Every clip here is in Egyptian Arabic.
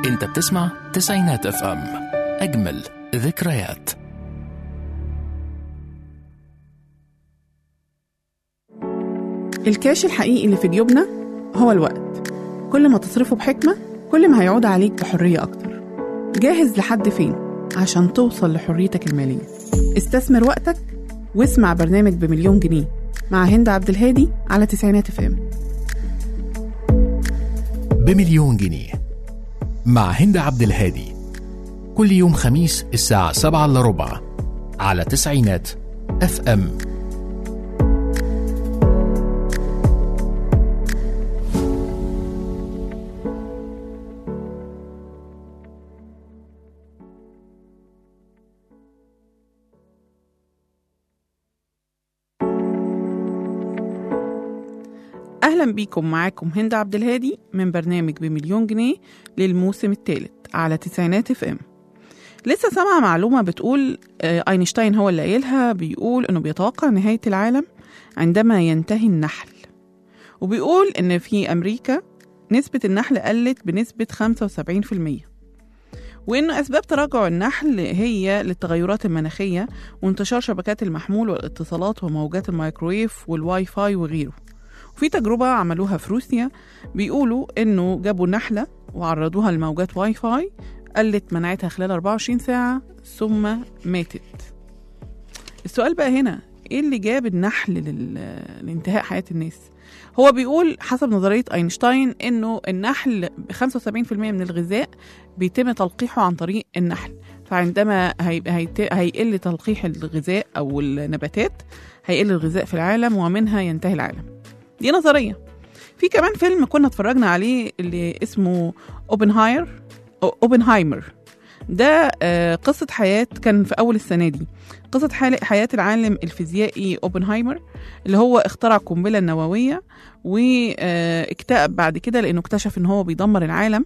انت بتسمع تسعينات اف ام اجمل ذكريات الكاش الحقيقي اللي في جيوبنا هو الوقت كل ما تصرفه بحكمة كل ما هيعود عليك بحرية أكتر جاهز لحد فين عشان توصل لحريتك المالية استثمر وقتك واسمع برنامج بمليون جنيه مع هند عبد الهادي على تسعينات اف ام بمليون جنيه مع هند عبد الهادي كل يوم خميس الساعة سبعة إلا ربع على تسعينات اف ام أهلا بيكم معاكم هند عبد الهادي من برنامج بمليون جنيه للموسم الثالث على تسعينات اف ام لسه سامعة معلومة بتقول آه، أينشتاين هو اللي قايلها بيقول إنه بيتوقع نهاية العالم عندما ينتهي النحل وبيقول إن في أمريكا نسبة النحل قلت بنسبة 75% وإن أسباب تراجع النحل هي للتغيرات المناخية وانتشار شبكات المحمول والاتصالات وموجات الميكرويف والواي فاي وغيره وفي تجربة عملوها في روسيا بيقولوا إنه جابوا نحلة وعرضوها لموجات واي فاي قلت مناعتها خلال 24 ساعة ثم ماتت السؤال بقى هنا ايه اللي جاب النحل لل... لانتهاء حياة الناس هو بيقول حسب نظرية أينشتاين إنه النحل 75% من الغذاء بيتم تلقيحه عن طريق النحل فعندما هي... هيت... هيقل تلقيح الغذاء أو النباتات هيقل الغذاء في العالم ومنها ينتهي العالم دي نظرية في كمان فيلم كنا اتفرجنا عليه اللي اسمه اوبنهاير أو- اوبنهايمر ده آه، قصة حياة كان في أول السنة دي قصة حال- حياة العالم الفيزيائي اوبنهايمر اللي هو اخترع القنبلة النووية واكتئب بعد كده لأنه اكتشف إن هو بيدمر العالم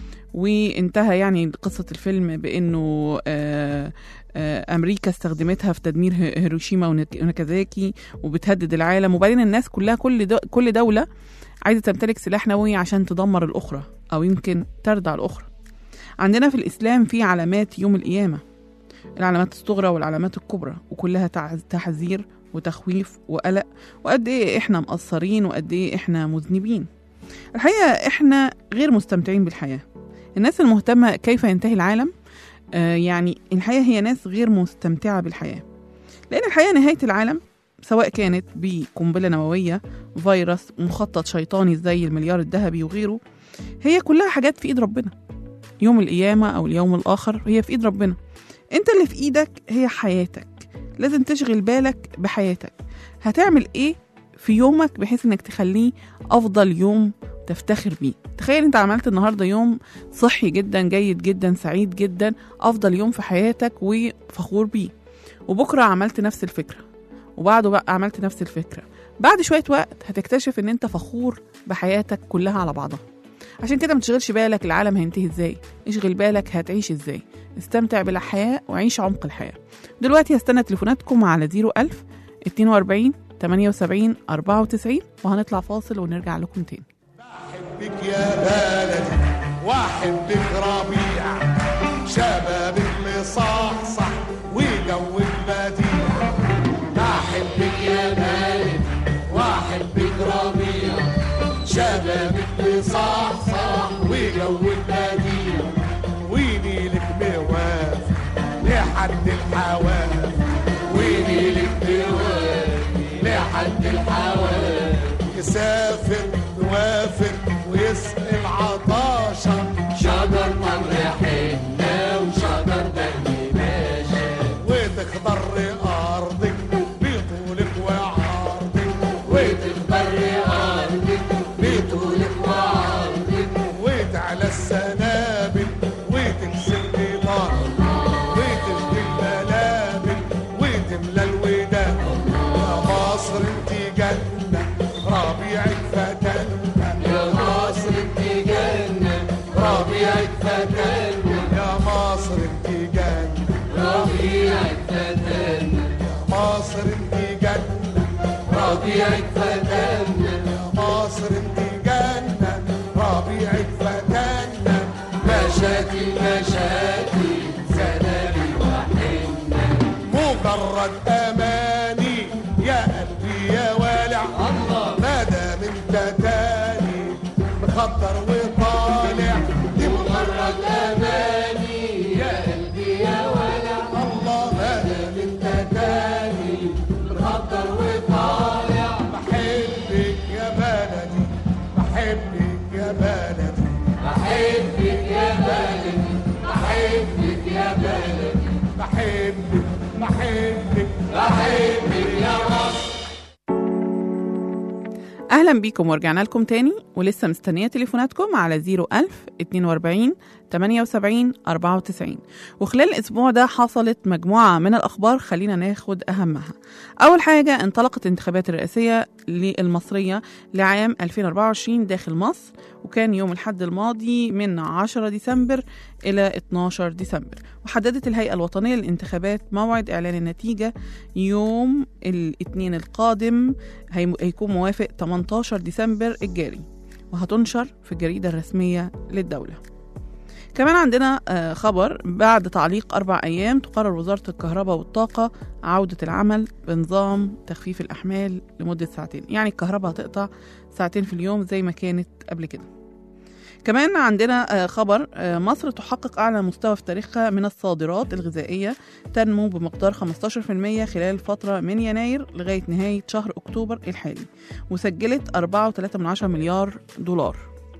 وانتهى يعني قصة الفيلم بأنه آه، آه، أمريكا استخدمتها في تدمير ه- هيروشيما ونك- وناكازاكي وبتهدد العالم وبعدين الناس كلها كل دو كل دولة عايزة تمتلك سلاح نووي عشان تدمر الأخرى أو يمكن تردع الأخرى عندنا في الإسلام في علامات يوم القيامة العلامات الصغرى والعلامات الكبرى وكلها تع- تحذير وتخويف وقلق وقد إيه إحنا مقصرين وقد إيه إحنا مذنبين الحقيقة إحنا غير مستمتعين بالحياة الناس المهتمة كيف ينتهي العالم آه يعني الحقيقة هي ناس غير مستمتعة بالحياة لأن الحقيقة نهاية العالم سواء كانت بقنبلة نووية فيروس مخطط شيطاني زي المليار الذهبي وغيره هي كلها حاجات في إيد ربنا يوم القيامة أو اليوم الآخر هي في إيد ربنا أنت اللي في إيدك هي حياتك لازم تشغل بالك بحياتك هتعمل إيه في يومك بحيث إنك تخليه أفضل يوم تفتخر بيه تخيل أنت عملت النهاردة يوم صحي جدا جيد جدا سعيد جدا أفضل يوم في حياتك وفخور بيه وبكرة عملت نفس الفكرة وبعده بقى عملت نفس الفكرة بعد شوية وقت هتكتشف ان انت فخور بحياتك كلها على بعضها عشان كده ما تشغلش بالك العالم هينتهي ازاي اشغل بالك هتعيش ازاي استمتع بالحياة وعيش عمق الحياة دلوقتي هستنى تليفوناتكم على 01000 42 78 94 وهنطلع فاصل ونرجع لكم تاني احبك يا بلدي واحبك ربيع شبابك مصحصح وجو البديع احبك يا بلدي واحبك ربيع شبابك مصحصح وجو البديع ونيلك موافق لحد الحواف ونيلك موافق لحد الحواف يسافر نوافر ويسقي العطاشة شجر تمر حنة وشجر دهن باشا وتخضر أرضك بطولك وعرضك وتخضر أرضك بطولك وعرضك وتعلى السنابل وتكسر نضال وتشبه المنابل وتملى الودان يا مصر انت جنة ربيعك فتنة يا مصر انت مخطر وطالع دي مجرد اماني يا قلبي يا ولع الله انا من تاني مخطر وطالع بحبك يا بلدي بحبك يا بلدي بحبك يا بلدي بحبك يا بلدي بحبك بحبك بحبك يا مصر اهلا بيكم ورجعنا لكم تاني ولسه مستنيه تليفوناتكم على 01000 42 78 94 وخلال الاسبوع ده حصلت مجموعه من الاخبار خلينا ناخد اهمها اول حاجه انطلقت الانتخابات الرئاسيه للمصريه لعام 2024 داخل مصر وكان يوم الحد الماضي من 10 ديسمبر الى 12 ديسمبر وحددت الهيئه الوطنيه للانتخابات موعد اعلان النتيجه يوم الاثنين القادم هيم- هيكون موافق 18 ديسمبر الجاري وهتنشر في الجريدة الرسمية للدولة كمان عندنا آه، خبر بعد تعليق أربع أيام تقرر وزارة الكهرباء والطاقة عودة العمل بنظام تخفيف الأحمال لمدة ساعتين يعني الكهرباء هتقطع ساعتين في اليوم زي ما كانت قبل كده كمان عندنا آه، خبر آه، مصر تحقق أعلى مستوى في تاريخها من الصادرات الغذائية تنمو بمقدار 15% خلال فترة من يناير لغاية نهاية شهر أكتوبر الحالي وسجلت 4.3 مليار دولار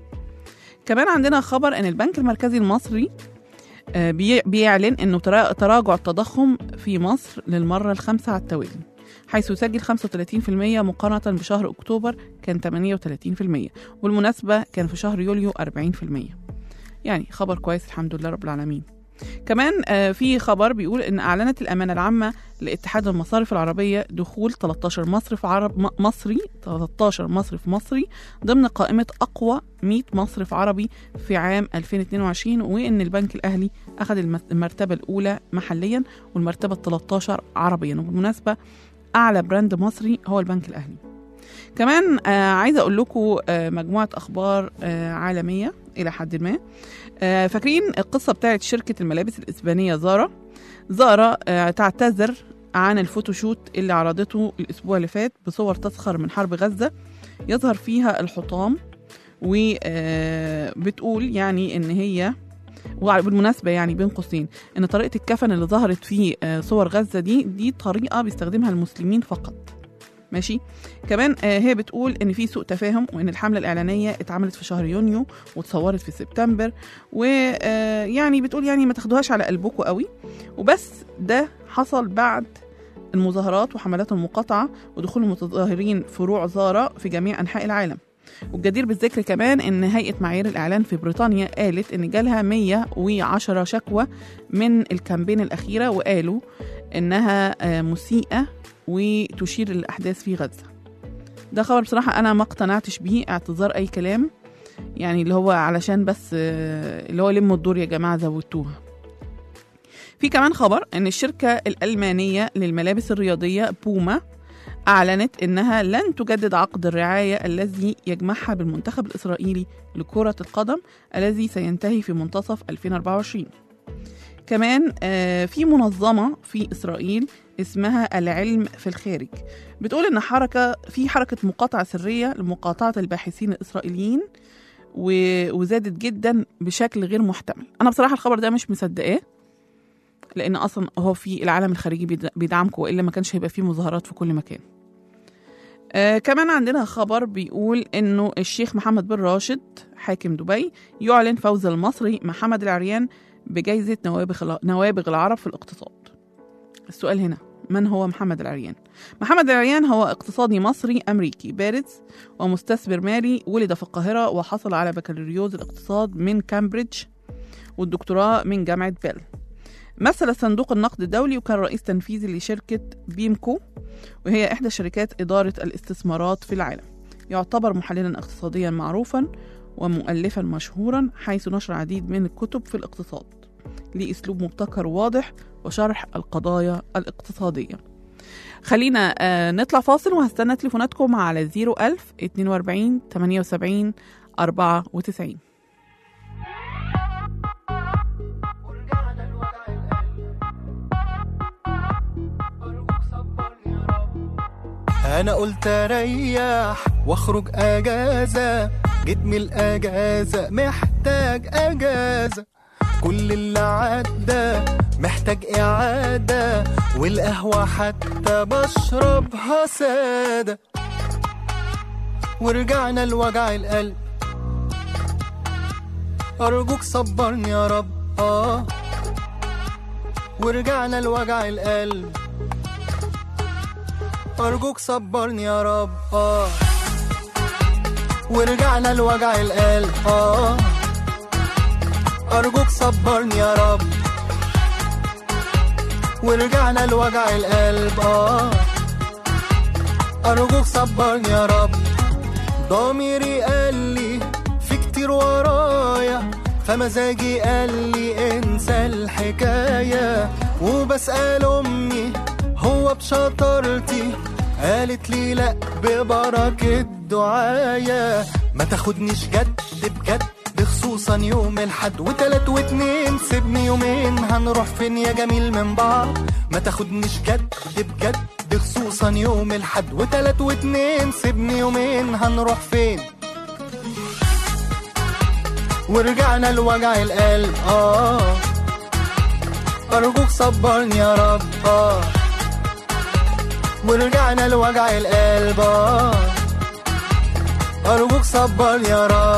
كمان عندنا خبر أن البنك المركزي المصري آه، بي- بيعلن أنه ترا- تراجع التضخم في مصر للمرة الخامسة على التوالي حيث يسجل 35% مقارنة بشهر أكتوبر كان 38% والمناسبة كان في شهر يوليو 40% يعني خبر كويس الحمد لله رب العالمين كمان آه، في خبر بيقول ان اعلنت الامانه العامه لاتحاد المصارف العربيه دخول 13 مصرف عرب م- مصري 13 مصرف مصري ضمن قائمه اقوى 100 مصرف عربي في عام 2022 وان البنك الاهلي اخذ الم- المرتبه الاولى محليا والمرتبه ال 13 عربيا وبالمناسبه اعلى براند مصري هو البنك الاهلي كمان آه عايزه اقول لكم آه مجموعه اخبار آه عالميه الى حد ما آه، فاكرين القصه بتاعت شركه الملابس الاسبانيه زارا زارا آه، تعتذر عن الفوتوشوت اللي عرضته الاسبوع اللي فات بصور تسخر من حرب غزه يظهر فيها الحطام وبتقول يعني ان هي وبالمناسبة يعني بين قوسين ان طريقة الكفن اللي ظهرت في آه، صور غزة دي دي طريقة بيستخدمها المسلمين فقط ماشي كمان آه، هي بتقول ان في سوء تفاهم وان الحملة الإعلانية اتعملت في شهر يونيو واتصورت في سبتمبر ويعني بتقول يعني ما تاخدوهاش على قلبكم قوي وبس ده حصل بعد المظاهرات وحملات المقاطعة ودخول المتظاهرين فروع زارا في جميع أنحاء العالم والجدير بالذكر كمان ان هيئه معايير الاعلان في بريطانيا قالت ان جالها 110 شكوى من الكامبين الاخيره وقالوا انها آه، مسيئه وتشير للاحداث في غزه ده خبر بصراحه انا ما اقتنعتش بيه اعتذار اي كلام يعني اللي هو علشان بس آه، اللي هو لموا الدور يا جماعه زودتوها في كمان خبر ان الشركه الالمانيه للملابس الرياضيه بوما أعلنت إنها لن تجدد عقد الرعاية الذي يجمعها بالمنتخب الإسرائيلي لكرة القدم الذي سينتهي في منتصف 2024 كمان آه، في منظمة في إسرائيل اسمها العلم في الخارج بتقول إن حركة في حركة مقاطعة سرية لمقاطعة الباحثين الإسرائيليين و- وزادت جدا بشكل غير محتمل أنا بصراحة الخبر ده مش مصدقاه لأن أصلا هو في العالم الخارجي بيد- بيدعمكم وإلا ما كانش هيبقى فيه مظاهرات في كل مكان آه كمان عندنا خبر بيقول انه الشيخ محمد بن راشد حاكم دبي يعلن فوز المصري محمد العريان بجائزة نوابغ نوابغ العرب في الاقتصاد. السؤال هنا من هو محمد العريان؟ محمد العريان هو اقتصادي مصري امريكي بارز ومستثمر مالي ولد في القاهرة وحصل على بكالوريوس الاقتصاد من كامبريدج والدكتوراه من جامعة بيل. مثل صندوق النقد الدولي وكان رئيس تنفيذي لشركة بيمكو وهي إحدى شركات إدارة الاستثمارات في العالم يعتبر محللا اقتصاديا معروفا ومؤلفا مشهورا حيث نشر العديد من الكتب في الاقتصاد ليه أسلوب مبتكر واضح وشرح القضايا الاقتصادية خلينا آه، نطلع فاصل وهستنى تليفوناتكم على 01000 42 78 94 انا قلت اريح واخرج اجازه جيت من الأجازة محتاج أجازة كل اللي عدى محتاج إعادة والقهوة حتى بشربها سادة ورجعنا لوجع القلب أرجوك صبرني يا رب آه ورجعنا لوجع القلب أرجوك صبرني يا رب آه ورجعنا لوجع القلب آه أرجوك صبرني يا رب ورجعنا لوجع القلب آه أرجوك صبرني يا رب ضميري قال لي في كتير ورايا فمزاجي قال لي انسى الحكاية وبسأل أمي هو بشطارتي قالت لي لأ ببركة دعايا ما تاخدنيش جد بجد خصوصا يوم الحد وتلات واتنين سيبني يومين هنروح فين يا جميل من بعض ما تاخدنيش جد بجد خصوصا يوم الحد وتلات واتنين سيبني يومين هنروح فين ورجعنا لوجع القلب اه أرجوك صبرني يا رب اه ورجعنا لوجع القلب اه أرجوك صبرني يا رب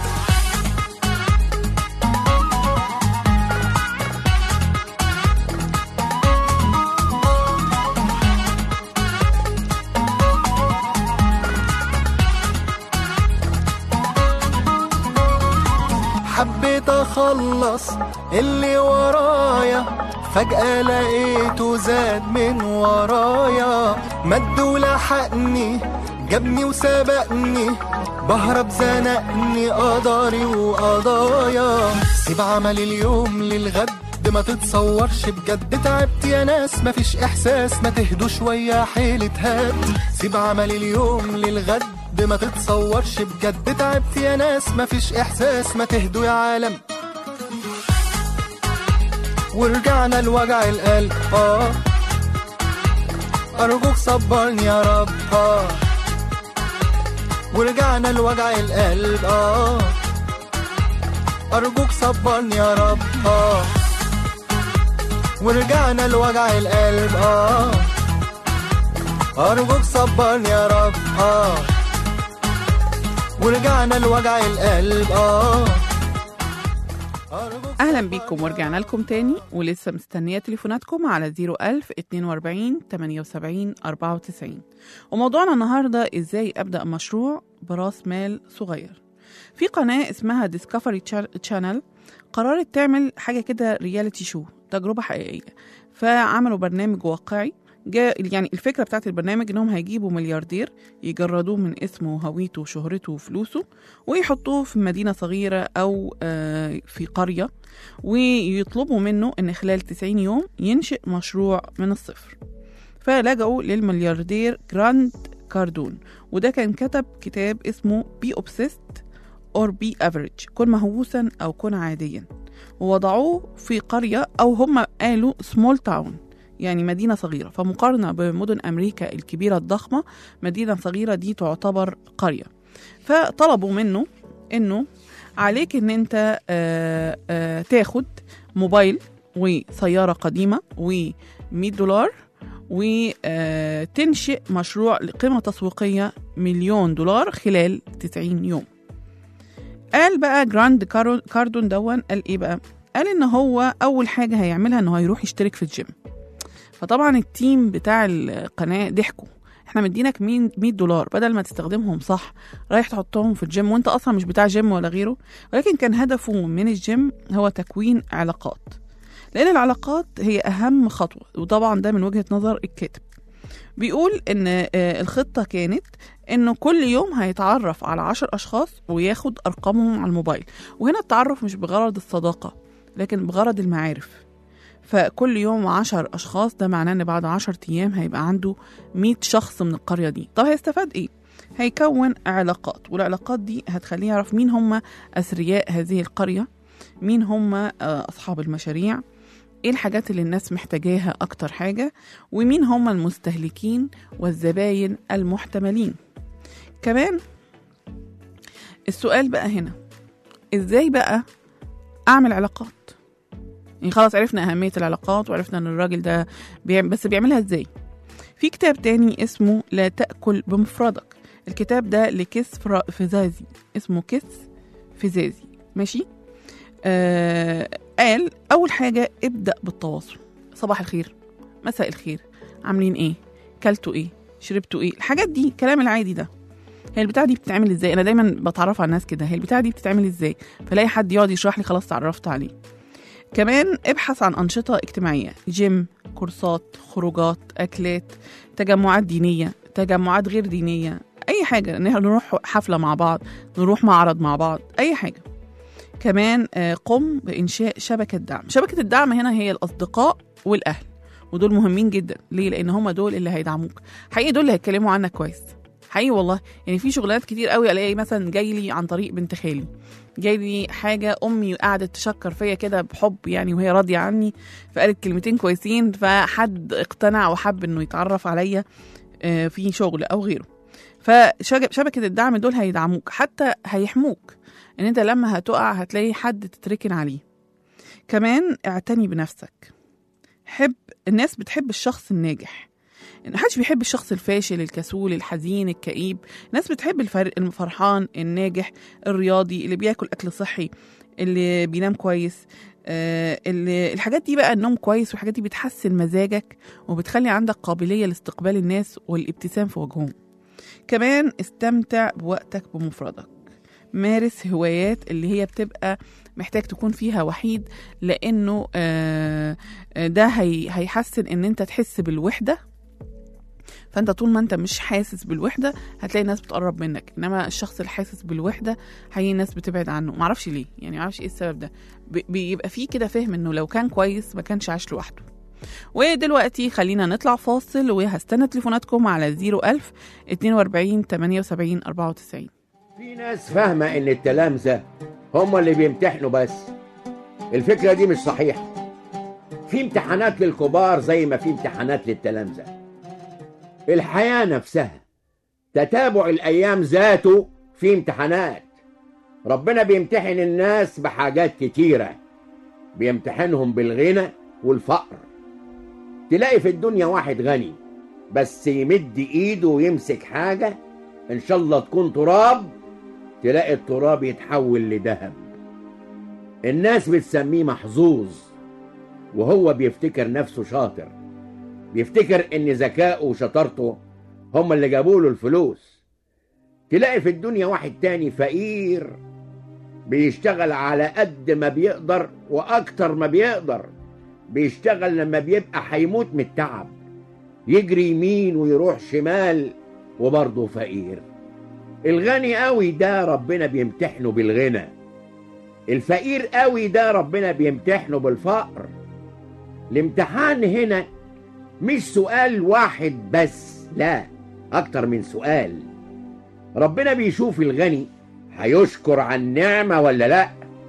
حبيت اخلص اللي ورايا فجأة لقيته زاد من ورايا مد ولحقني جابني وسبقني بهرب زنقني قدري وقضايا سيب عمل اليوم للغد ما تتصورش بجد تعبت يا ناس مفيش احساس ما تهدوا شوية حيلة هاد سيب عمل اليوم للغد ما تتصورش بجد تعبت يا ناس مفيش احساس ما تهدوا يا عالم ورجعنا لوجع القلب اه ارجوك صبرني يا رب اه ورجعنا لوجع القلب اه ارجوك صبرني يا رب اه ورجعنا لوجع القلب اه ارجوك صبرني يا رب اه ورجعنا لوجع القلب اه أرجوك اهلا بيكم ورجعنا لكم تاني ولسه مستنيه تليفوناتكم على 01000 42 78 94 وموضوعنا النهارده ازاي ابدا مشروع براس مال صغير في قناه اسمها ديسكفري تشانل قررت تعمل حاجه كده رياليتي شو تجربه حقيقيه فعملوا برنامج واقعي جاء يعني الفكره بتاعت البرنامج انهم هيجيبوا ملياردير يجردوه من اسمه وهويته وشهرته وفلوسه ويحطوه في مدينه صغيره او آه، في قريه ويطلبوا منه ان خلال 90 يوم ينشئ مشروع من الصفر فلجأوا للملياردير جراند كاردون وده كان كتب كتاب اسمه بي اوبسيست اور بي افريج كن مهووسا او كن عاديا ووضعوه في قرية أو هم قالوا سمول تاون يعني مدينة صغيرة فمقارنة بمدن أمريكا الكبيرة الضخمة مدينة صغيرة دي تعتبر قرية فطلبوا منه إنه عليك إن أنت آه، آه، تاخد موبايل وسيارة قديمة و100 دولار وتنشئ مشروع لقيمة تسويقية مليون دولار خلال 90 يوم قال بقى جراند كارو- كاردون دون قال ايه بقى قال ان هو اول حاجه هيعملها انه هيروح يشترك في الجيم فطبعا التيم بتاع القناه ضحكوا احنا مدينك 100 دولار بدل ما تستخدمهم صح رايح تحطهم في الجيم وانت اصلا مش بتاع جيم ولا غيره ولكن كان هدفه من الجيم هو تكوين علاقات لان العلاقات هي اهم خطوه وطبعا ده من وجهه نظر الكاتب بيقول ان آه، الخطه كانت انه كل يوم هيتعرف على عشر اشخاص وياخد ارقامهم على الموبايل وهنا التعرف مش بغرض الصداقه لكن بغرض المعارف فكل يوم عشر أشخاص ده معناه إن بعد عشر أيام هيبقى عنده مية شخص من القرية دي طب هيستفاد إيه؟ هيكون علاقات والعلاقات دي هتخليه يعرف مين هم أثرياء هذه القرية مين هم آه، أصحاب المشاريع ايه الحاجات اللي الناس محتاجاها اكتر حاجة ومين هم المستهلكين والزباين المحتملين كمان السؤال بقى هنا ازاي بقى اعمل علاقات يعني خلاص عرفنا اهميه العلاقات وعرفنا ان الراجل ده بيعمل بس بيعملها ازاي في كتاب تاني اسمه لا تاكل بمفردك الكتاب ده لكيس فرا- فزازي اسمه كيس فزازي ماشي آه قال اول حاجه ابدا بالتواصل صباح الخير مساء الخير عاملين ايه كلتوا ايه شربتوا ايه الحاجات دي الكلام العادي ده هي البتاعه دي بتتعمل ازاي انا دايما بتعرف على الناس كده هي البتاعه دي بتتعمل ازاي فلاقي حد يقعد يشرح لي خلاص تعرفت عليه كمان ابحث عن أنشطة اجتماعية جيم كورسات خروجات أكلات تجمعات دينية تجمعات غير دينية أي حاجة إن إحنا نروح حفلة مع بعض نروح معرض مع بعض أي حاجة كمان آه، قم بإنشاء شبكة دعم شبكة الدعم هنا هي الأصدقاء والأهل ودول مهمين جدا ليه لأن هم دول اللي هيدعموك حقيقي دول اللي هيتكلموا عنك كويس حقيقي والله يعني في شغلانات كتير قوي الاقي مثلا جاي لي عن طريق بنت خالي جاي لي حاجه امي قعدت تشكر فيا كده بحب يعني وهي راضيه عني فقالت كلمتين كويسين فحد اقتنع وحب انه يتعرف عليا آه، في شغل او غيره فشبكه الدعم دول هيدعموك حتى هيحموك ان انت لما هتقع هتلاقي حد تتركن عليه كمان اعتني بنفسك حب الناس بتحب الشخص الناجح محدش بيحب الشخص الفاشل الكسول الحزين الكئيب الناس بتحب الفر- الفرحان الناجح الرياضي اللي بياكل اكل صحي اللي بينام كويس آه اللي الحاجات دي بقى النوم كويس والحاجات دي بتحسن مزاجك وبتخلي عندك قابلية لاستقبال الناس والابتسام في وجههم كمان استمتع بوقتك بمفردك مارس هوايات اللي هي بتبقى محتاج تكون فيها وحيد لانه آه آه، ده هي هيحسن ان انت تحس بالوحده فانت طول ما انت مش حاسس بالوحده هتلاقي الناس بتقرب منك انما الشخص اللي حاسس بالوحده هي الناس بتبعد عنه معرفش ليه يعني معرفش ايه السبب ده بي- بيبقى فيه كده فهم انه لو كان كويس ما كانش عاش لوحده ودلوقتي خلينا نطلع فاصل وهستنى تليفوناتكم على 01000 42 78 94 في ناس فاهمة إن التلامذة هم اللي بيمتحنوا بس الفكرة دي مش صحيحة في امتحانات للكبار زي ما في امتحانات للتلامذة الحياة نفسها تتابع الأيام ذاته في امتحانات ربنا بيمتحن الناس بحاجات كتيرة بيمتحنهم بالغنى والفقر تلاقي في الدنيا واحد غني بس يمد ايده ويمسك حاجة ان شاء الله تكون تراب تلاقي التراب يتحول لذهب الناس بتسميه محظوظ وهو بيفتكر نفسه شاطر بيفتكر ان ذكائه وشطارته هم اللي جابوا له الفلوس تلاقي في الدنيا واحد تاني فقير بيشتغل على قد ما بيقدر واكتر ما بيقدر بيشتغل لما بيبقى هيموت من التعب يجري يمين ويروح شمال وبرضه فقير الغني قوي ده ربنا بيمتحنه بالغنى الفقير قوي ده ربنا بيمتحنه بالفقر الامتحان هنا مش سؤال واحد بس لا اكتر من سؤال ربنا بيشوف الغني هيشكر على النعمة ولا لا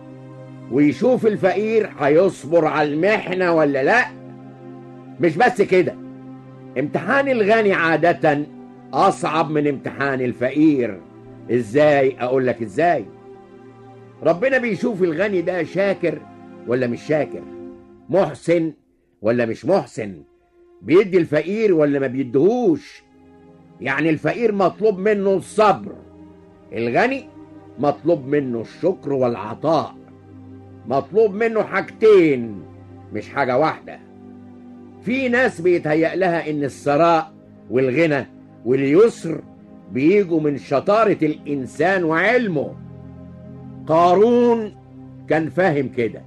ويشوف الفقير هيصبر على المحنة ولا لا مش بس كده امتحان الغني عادة أصعب من امتحان الفقير ازاي اقول لك ازاي ربنا بيشوف الغني ده شاكر ولا مش شاكر محسن ولا مش محسن بيدي الفقير ولا ما بيديهوش يعني الفقير مطلوب منه الصبر الغني مطلوب منه الشكر والعطاء مطلوب منه حاجتين مش حاجة واحدة في ناس بيتهيأ لها ان الثراء والغنى واليسر بيجوا من شطارة الإنسان وعلمه قارون كان فاهم كده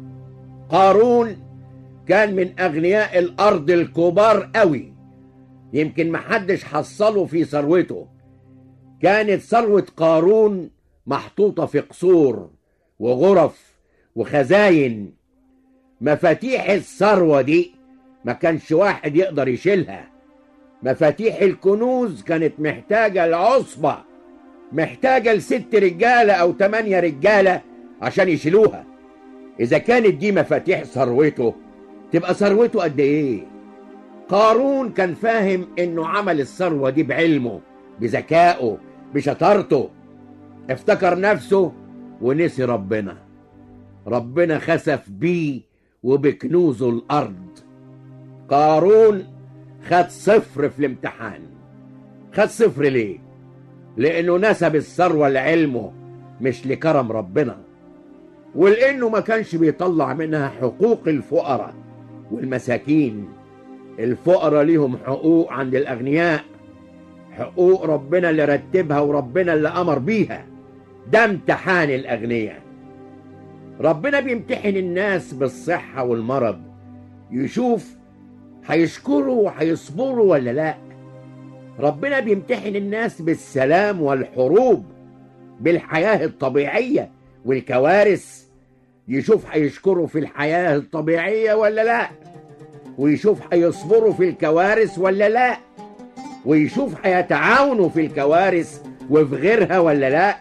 قارون كان من أغنياء الأرض الكبار قوي يمكن محدش حصله في ثروته كانت ثروة قارون محطوطة في قصور وغرف وخزاين مفاتيح الثروة دي ما كانش واحد يقدر يشيلها مفاتيح الكنوز كانت محتاجة العصبة محتاجة لست رجالة أو تمانية رجالة عشان يشيلوها إذا كانت دي مفاتيح ثروته تبقى ثروته قد إيه؟ قارون كان فاهم إنه عمل الثروة دي بعلمه بذكائه بشطارته افتكر نفسه ونسي ربنا ربنا خسف بيه وبكنوزه الأرض قارون خد صفر في الامتحان خد صفر ليه لأنه نسب الثروة لعلمه مش لكرم ربنا ولأنه ما كانش بيطلع منها حقوق الفقراء والمساكين الفقراء ليهم حقوق عند الأغنياء حقوق ربنا اللي رتبها وربنا اللي أمر بيها ده امتحان الأغنياء ربنا بيمتحن الناس بالصحة والمرض يشوف هيشكروا وهيصبروا ولا لا ربنا بيمتحن الناس بالسلام والحروب بالحياة الطبيعية والكوارث يشوف هيشكروا في الحياة الطبيعية ولا لا ويشوف هيصبروا في الكوارث ولا لا ويشوف هيتعاونوا في الكوارث وفي غيرها ولا لا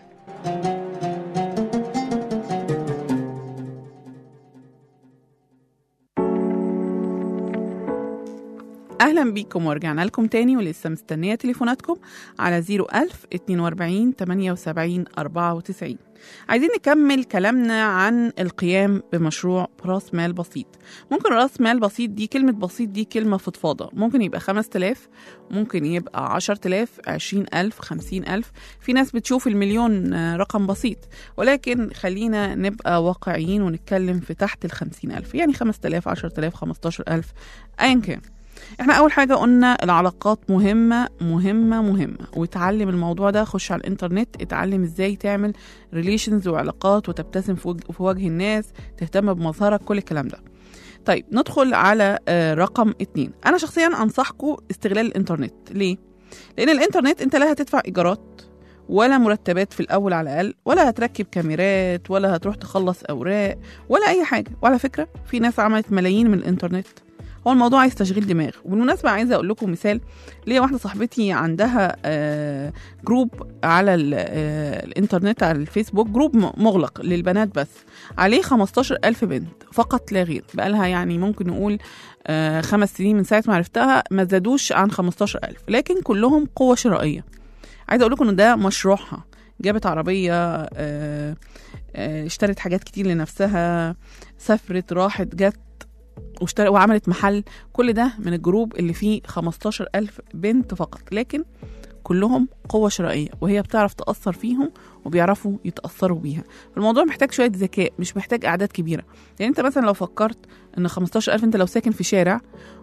اهلا بيكم ورجعنا لكم تاني ولسه مستنيه تليفوناتكم على 01000 42 78 94 عايزين نكمل كلامنا عن القيام بمشروع راس مال بسيط ممكن راس مال بسيط دي كلمة بسيط دي كلمة فضفاضة ممكن يبقى 5000 ممكن يبقى 10000 20000 50000 في ناس بتشوف المليون آه، رقم بسيط ولكن خلينا نبقى واقعيين ونتكلم في تحت ال 50000 يعني 5000 10000 15000 ايا كان احنا اول حاجه قلنا العلاقات مهمه مهمه مهمه وتعلم الموضوع ده خش على الانترنت اتعلم ازاي تعمل ريليشنز وعلاقات وتبتسم في وجه, في وجه الناس تهتم بمظهرك كل الكلام ده طيب ندخل على آه، رقم اتنين انا شخصيا انصحكم استغلال الانترنت ليه لان الانترنت انت لا هتدفع ايجارات ولا مرتبات في الاول على الاقل ولا هتركب كاميرات ولا هتروح تخلص اوراق ولا اي حاجه وعلى فكره في ناس عملت ملايين من الانترنت هو الموضوع عايز تشغيل دماغ وبالمناسبه عايزه اقول لكم مثال ليا واحده صاحبتي عندها آه، جروب على ال- آه، الانترنت على الفيسبوك جروب م- مغلق للبنات بس عليه 15000 بنت فقط لا غير بقالها يعني ممكن نقول آه، خمس سنين من ساعه ما عرفتها ما زادوش عن 15000 لكن كلهم قوه شرائيه عايزه اقول لكم ان ده مشروعها جابت عربيه آه، آه، اشترت حاجات كتير لنفسها سافرت راحت جت واشترى وعملت محل كل ده من الجروب اللي فيه 15000 بنت فقط لكن كلهم قوة شرائية وهي بتعرف تأثر فيهم وبيعرفوا يتأثروا بيها فالموضوع محتاج شوية ذكاء مش محتاج أعداد كبيرة يعني أنت مثلا لو فكرت إن 15000 أنت لو ساكن في شارع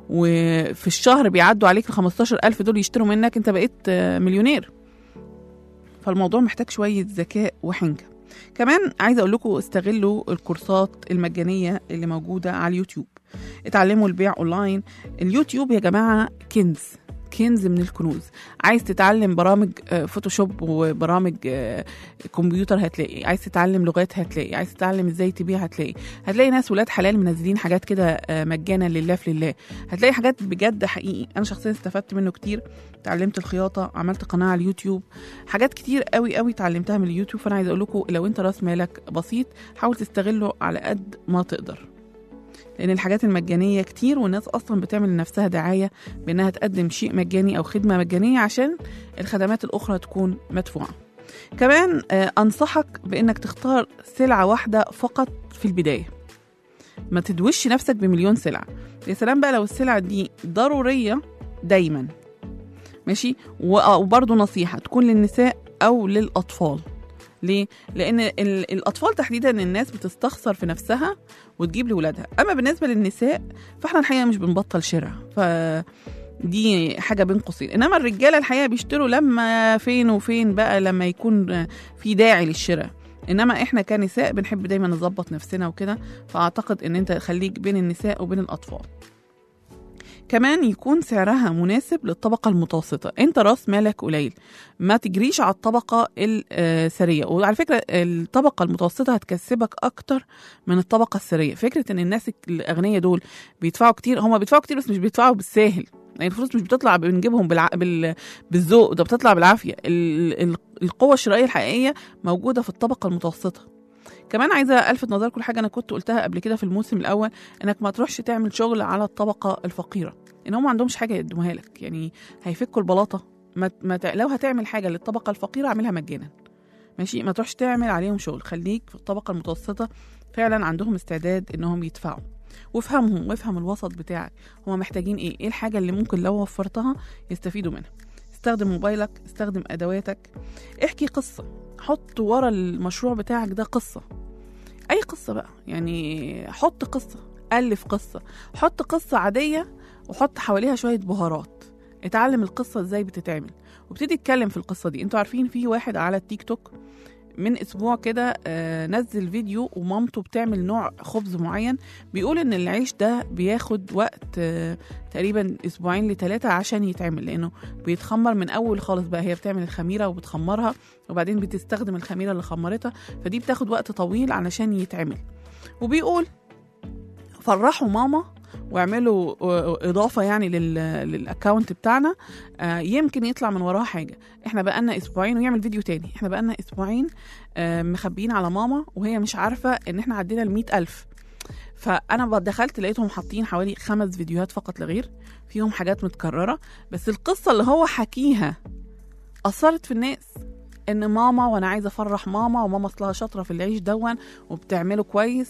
وفي الشهر بيعدوا عليك ال 15000 دول يشتروا منك أنت بقيت آه، مليونير فالموضوع محتاج شوية ذكاء وحنكة كمان عايزة أقول لكم استغلوا الكورسات المجانية اللي موجودة على اليوتيوب اتعلموا البيع اونلاين اليوتيوب يا جماعه كنز كنز من الكنوز عايز تتعلم برامج آه، فوتوشوب وبرامج آه، كمبيوتر هتلاقي عايز تتعلم لغات هتلاقي عايز تتعلم ازاي تبيع هتلاقي هتلاقي ناس ولاد حلال منزلين حاجات كده آه، مجانا لله في لله هتلاقي حاجات بجد حقيقي انا شخصيا استفدت منه كتير اتعلمت الخياطه عملت قناه على اليوتيوب حاجات كتير قوي قوي اتعلمتها من اليوتيوب فانا عايزه اقول لكم لو انت راس مالك بسيط حاول تستغله على قد ما تقدر لان الحاجات المجانيه كتير والناس اصلا بتعمل لنفسها دعايه بانها تقدم شيء مجاني او خدمه مجانيه عشان الخدمات الاخرى تكون مدفوعه كمان آه، انصحك بانك تختار سلعه واحده فقط في البدايه ما تدوش نفسك بمليون سلعه يا سلام بقى لو السلعه دي ضروريه دايما ماشي و- آه، وبرضه نصيحه تكون للنساء او للاطفال ليه؟ لأن ال- الأطفال تحديدا الناس بتستخسر في نفسها وتجيب لولادها، أما بالنسبة للنساء فاحنا الحقيقة مش بنبطل شراء، ف دي حاجة بين قوسين، إنما الرجالة الحقيقة بيشتروا لما فين وفين بقى لما يكون في داعي للشراء، إنما إحنا كنساء بنحب دايما نظبط نفسنا وكده، فأعتقد إن أنت خليك بين النساء وبين الأطفال. كمان يكون سعرها مناسب للطبقة المتوسطة انت راس مالك قليل ما تجريش على الطبقة الثرية وعلى فكرة الطبقة المتوسطة هتكسبك أكتر من الطبقة الثرية فكرة إن الناس الأغنياء دول بيدفعوا كتير هم بيدفعوا كتير بس مش بيدفعوا بالساهل يعني الفلوس مش بتطلع بنجيبهم بالع... بال... بالذوق ده بتطلع بالعافية ال... ال... القوة الشرائية الحقيقية موجودة في الطبقة المتوسطة كمان عايزة ألفت نظركم لحاجة أنا كنت قلتها قبل كده في الموسم الأول إنك ما تروحش تعمل شغل على الطبقة الفقيرة إن هم ما عندهمش حاجة يقدموها لك يعني هيفكوا البلاطة ما... ما ت... لو هتعمل حاجة للطبقة الفقيرة اعملها مجانا ماشي ما تروحش تعمل عليهم شغل خليك في الطبقه المتوسطه فعلا عندهم استعداد انهم يدفعوا وافهمهم وافهم الوسط بتاعك هما محتاجين ايه ايه الحاجه اللي ممكن لو وفرتها يستفيدوا منها استخدم موبايلك استخدم ادواتك احكي قصه حط ورا المشروع بتاعك ده قصه اي قصه بقى يعني حط قصه الف قصه حط قصه عاديه وحط حواليها شويه بهارات اتعلم القصه ازاي بتتعمل وابتدي اتكلم في القصه دي انتوا عارفين في واحد على التيك توك من اسبوع كده آه، نزل فيديو ومامته بتعمل نوع خبز معين بيقول ان العيش ده بياخد وقت آه، تقريبا اسبوعين لثلاثه عشان يتعمل لانه بيتخمر من اول خالص بقى هي بتعمل الخميره وبتخمرها وبعدين بتستخدم الخميره اللي خمرتها فدي بتاخد وقت طويل علشان يتعمل وبيقول فرحوا ماما واعملوا آه، اضافه يعني لل للاكونت بتاعنا آه، يمكن يطلع من وراها حاجه احنا بقالنا اسبوعين ويعمل فيديو تاني احنا بقالنا اسبوعين آه، مخبيين على ماما وهي مش عارفه ان احنا عدينا ال ألف فانا دخلت لقيتهم حاطين حوالي خمس فيديوهات فقط لغير فيهم حاجات متكرره بس القصه اللي هو حكيها اثرت في الناس ان ماما وانا عايزه افرح ماما وماما اصلها شاطره في العيش دون وبتعمله كويس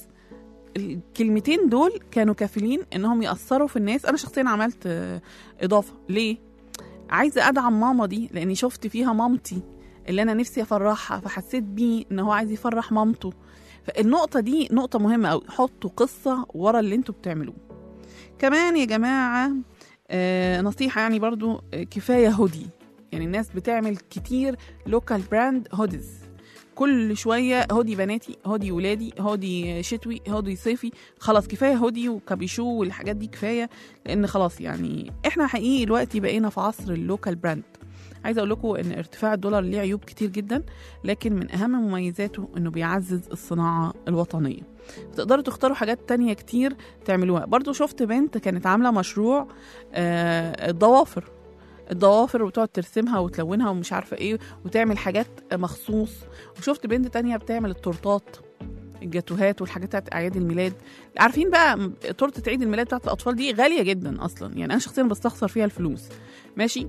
الكلمتين دول كانوا كافلين انهم ياثروا في الناس انا شخصيا عملت آه، اضافه ليه عايزه ادعم ماما دي لاني شفت فيها مامتي اللي انا نفسي افرحها فحسيت بيه ان هو عايز يفرح مامته فالنقطه دي نقطه مهمه قوي حطوا قصه ورا اللي انتوا بتعملوه كمان يا جماعه آه نصيحه يعني برضو آه، كفايه هودي يعني الناس بتعمل كتير لوكال براند هوديز كل شويه هودي بناتي هودي ولادي هودي شتوي هودي صيفي خلاص كفايه هودي وكابيشو والحاجات دي كفايه لان خلاص يعني احنا حقيقي دلوقتي بقينا في عصر اللوكال براند عايزه اقول لكم ان ارتفاع الدولار ليه عيوب كتير جدا لكن من اهم مميزاته انه بيعزز الصناعه الوطنيه تقدروا تختاروا حاجات تانية كتير تعملوها برضو شفت بنت كانت عامله مشروع آه، الضوافر الضوافر وتقعد ترسمها وتلونها ومش عارفه ايه وتعمل حاجات مخصوص وشفت بنت تانية بتعمل التورتات الجاتوهات والحاجات بتاعت اعياد الميلاد عارفين بقى م- تورته عيد الميلاد بتاعت الاطفال دي غاليه جدا اصلا يعني انا شخصيا بستخسر فيها الفلوس ماشي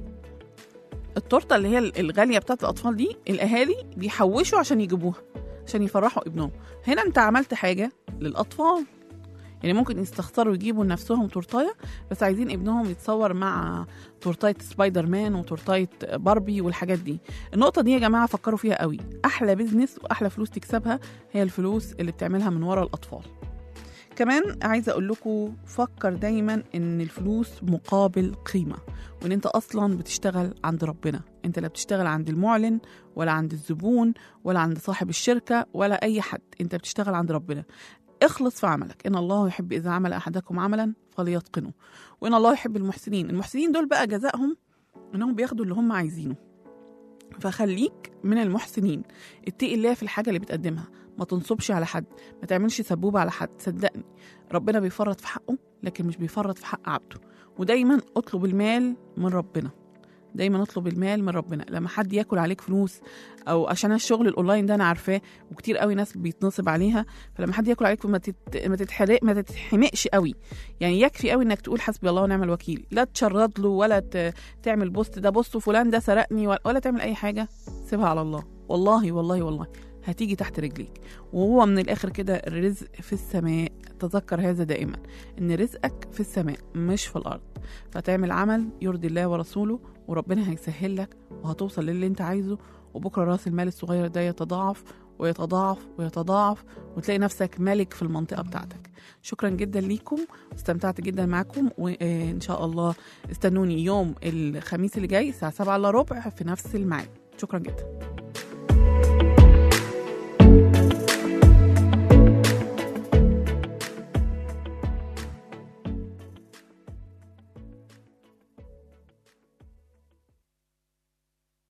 التورته اللي هي الغاليه بتاعت الاطفال دي الاهالي بيحوشوا عشان يجيبوها عشان يفرحوا ابنهم هنا انت عملت حاجه للاطفال يعني ممكن يستخسروا يجيبوا لنفسهم تورتايه بس عايزين ابنهم يتصور مع تورتايه سبايدر مان وتورتايه باربي والحاجات دي النقطه دي يا جماعه فكروا فيها قوي احلى بيزنس واحلى فلوس تكسبها هي الفلوس اللي بتعملها من ورا الاطفال كمان عايزه اقول لكم فكر دايما ان الفلوس مقابل قيمه وان انت اصلا بتشتغل عند ربنا انت لا بتشتغل عند المعلن ولا عند الزبون ولا عند صاحب الشركه ولا اي حد انت بتشتغل عند ربنا اخلص في عملك ان الله يحب اذا عمل احدكم عملا فليتقنه وان الله يحب المحسنين المحسنين دول بقى جزائهم انهم بياخدوا اللي هم عايزينه فخليك من المحسنين اتقي الله في الحاجه اللي بتقدمها ما تنصبش على حد ما تعملش سبوبه على حد صدقني ربنا بيفرط في حقه لكن مش بيفرط في حق عبده ودايما اطلب المال من ربنا دايما اطلب المال من ربنا لما حد ياكل عليك فلوس او عشان الشغل الاونلاين ده انا عارفاه وكتير قوي ناس بيتنصب عليها فلما حد ياكل عليك ما تت... ما تتحرق ما تتحمقش قوي يعني يكفي قوي انك تقول حسبي الله ونعم الوكيل لا تشرد له ولا ت... تعمل بوست ده بصوا فلان ده سرقني ولا, ولا تعمل اي حاجه سيبها على الله والله والله والله هتيجي تحت رجليك وهو من الاخر كده الرزق في السماء تذكر هذا دائما ان رزقك في السماء مش في الارض فتعمل عمل يرضي الله ورسوله وربنا هيسهل لك وهتوصل للي انت عايزه وبكره راس المال الصغير ده يتضاعف ويتضاعف ويتضاعف وتلاقي نفسك ملك في المنطقه بتاعتك شكرا جدا ليكم واستمتعت جدا معاكم وان شاء الله استنوني يوم الخميس اللي جاي الساعه 7 الا ربع في نفس الميعاد شكرا جدا